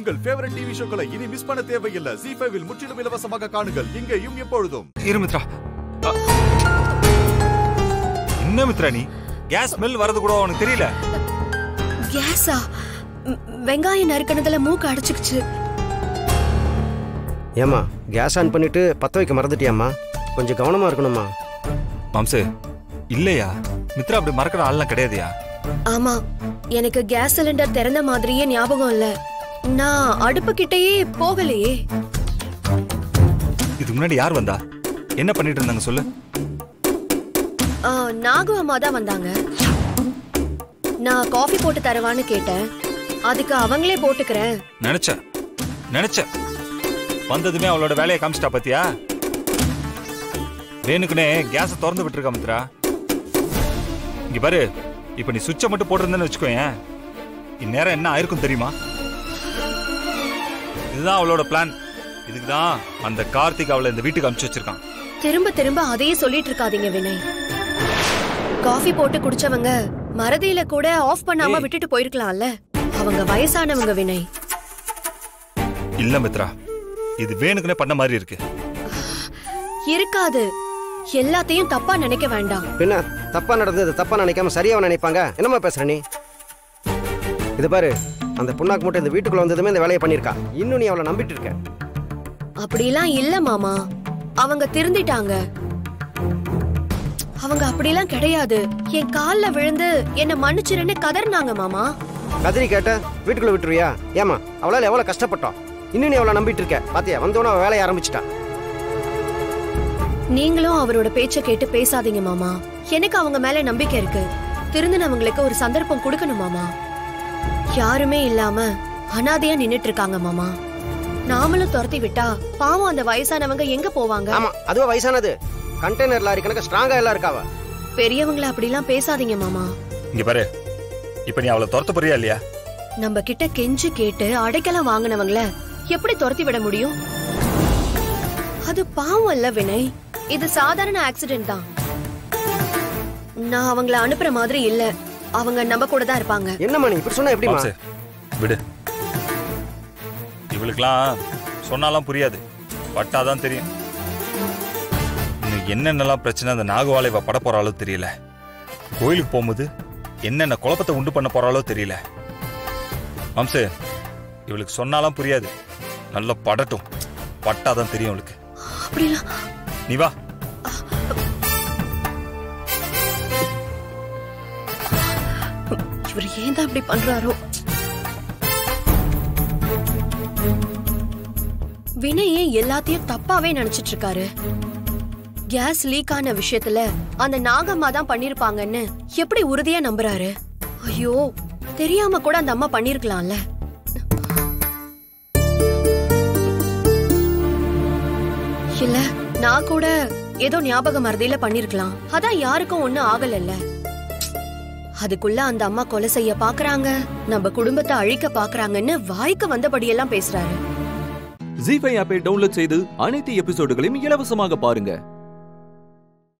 உங்கள் favourite TV ஷோக்களை இனி miss பண்ண தேவையில்லை ஜி ஃபைவில் முற்றிலும் இலவசமாக காணுங்கள் இங்கேயும் எப்பொழுதும் இரு மித்ரா அ. என்ன மித்ரா நீ கேஸ் ஸ்மெல் வரது கூட உனக்கு தெரியல கேஸா ம், வெங்காயம் நறுக்கனதுல மூக்கு அடைச்சுக்குச்சு ஏம்மா கேஸ் ஆன் பண்ணிட்டு பற்ற வைக்க மறந்துட்டியாம்மா கொஞ்சம் கவனமா இருக்கணும்மா மாம்சு இல்லையா மித்ரா அப்படி மறக்கிற ஆள்லாம் கிடையாதுயா ஆமா எனக்கு கேஸ் சிலிண்டர் திறந்த மாதிரியே ஞாபகம் இல்ல நான் அடுப்பு கிட்டயே போகலையே இதுக்கு முன்னாடி யார் வந்தா என்ன பண்ணிட்டு இருந்தாங்க சொல்லு ஆ, நாகு அம்மா தான் வந்தாங்க நான் காஃபி போட்டு தரவான்னு கேட்டேன் அதுக்கு அவங்களே போட்டுக்கிறேன் நினைச்சேன் நினைச்சேன் வந்ததுமே அவளோட வேலையை காமிச்சிட்டா பாத்தியா வேணுக்குனே கேஸை திறந்து விட்டுருக்கா மித்ரா இங்க பாரு இப்ப நீ சுவிட்சை மட்டும் போட்டிருந்தேன்னு வச்சுக்கோயேன் இந்நேரம் என்ன ஆயிருக்கும் தெரியுமா இதுதான் அவளோட பிளான் இதுக்கு தான் அந்த கார்த்திக் அவளை இந்த வீட்டுக்கு அனுப்பிச்சு வச்சிருக்கான் திரும்ப திரும்ப அதையே சொல்லிட்டு இருக்காதீங்க வினய் காஃபி போட்டு குடிச்சவங்க மறதியில கூட ஆஃப் பண்ணாம ஏய். விட்டுட்டு போயிருக்கலாம்ல அவங்க வயசானவங்க வினய் இல்ல மித்ரா இது வேணுக்குனே பண்ண மாதிரி இருக்கு இருக்காது எல்லாத்தையும் தப்பா நினைக்க வேண்டாம் பின்ன தப்பா நடந்தது தப்பா நினைக்காம சரியாவ நினைப்பாங்க என்னம்மா பேசுற நீ இது பாரு அந்த புண்ணாக்கு மட்டும் இந்த வீட்டுக்குள்ள வந்ததுமே இந்த வேலையை பண்ணியிருக்கா இன்னும் நீ அவளை நம்பிட்டு இருக்க அப்படிலாம் இல்ல மாமா அவங்க திருந்திட்டாங்க அவங்க அப்படிலாம் கிடையாது என் கால்ல விழுந்து என்ன மன்னிச்சிருன்னு கதறினாங்க மாமா கதிரி கேட்ட வீட்டுக்குள்ள விட்டுருவியா ஏமா அவளால எவ்வளவு கஷ்டப்பட்டோம் இன்னும் நீ அவளை நம்பிட்டு இருக்க பாத்தியா வந்தோடனே அவ வேலையை ஆரம்பிச்சிட்டா நீங்களும் அவரோட பேச்ச கேட்டு பேசாதீங்க மாமா எனக்கு அவங்க மேல நம்பிக்கை இருக்கு திருந்தினவங்களுக்கு ஒரு சந்தர்ப்பம் கொடுக்கணும் மாமா யாருமே இல்லாம அனாதையா நின்னுட்டு இருக்காங்க மாமா நாமளும் துரத்தி விட்டா பாவம் அந்த வயசானவங்க எங்க போவாங்க ஆமா அதுவா வயசானது கண்டெய்னர் லாரி கணக்கு ஸ்ட்ராங்கா எல்லாம் இருக்காவ பெரியவங்கள அப்படிலாம் பேசாதீங்க மாமா இங்க பாரு இப்ப நீ அவளை துரத்த போறியா இல்லையா நம்ம கிட்ட கெஞ்சு கேட்டு அடைக்கலம் வாங்கினவங்கள எப்படி துரத்தி விட முடியும் அது பாவம் இல்ல வினய் இது சாதாரண ஆக்சிடென்ட் தான் நான் அவங்கள அனுப்புற மாதிரி இல்ல அவங்க நம்ம கூட தான் இருப்பாங்க என்னம்மா நீ இப்படி சொன்னா எப்படிமா மாம்சு, விடு இவளுக்கெல்லாம் சொன்னாலாம் புரியாது பட்டாதான் தெரியும் இன்னும் என்னென்னலாம் பிரச்சனை அந்த நாகவாலை இவ பட போறாளோ தெரியல கோயிலுக்கு போகும்போது என்னென்ன குழப்பத்தை உண்டு பண்ண போறாளோ தெரியல மாம்சு இவளுக்கு சொன்னாலாம் புரியாது நல்லா படட்டும் பட்டாதான் தெரியும் அவளுக்கு அப்படிலாம் நீ வா இவர் ஏன் தான் இப்படி பண்றாரோ வினய் ஏன் எல்லாத்தையும் தப்பாவே நினைச்சிட்டு இருக்காரு கேஸ் லீக் ஆன விஷயத்துல அந்த நாகம்மா தான் பண்ணிருப்பாங்கன்னு எப்படி உறுதியா நம்புறாரு ஐயோ தெரியாம கூட அந்த அம்மா பண்ணிருக்கலாம்ல இல்ல நான் கூட ஏதோ ஞாபக மறதியில பண்ணிருக்கலாம் அதான் யாருக்கும் ஒண்ணும் ஆகலல்ல அதுக்குள்ள அந்த அம்மா கொலை செய்ய பாக்குறாங்க நம்ம குடும்பத்தை அழிக்க பாக்குறாங்கன்னு வாய்க்கு வந்தபடியெல்லாம் பேசுறாரு ஜி ஃபைவ் ஆப்பை டவுன்லோட் செய்து அனைத்து எபிசோடுகளையும் இலவசமாக பாருங்க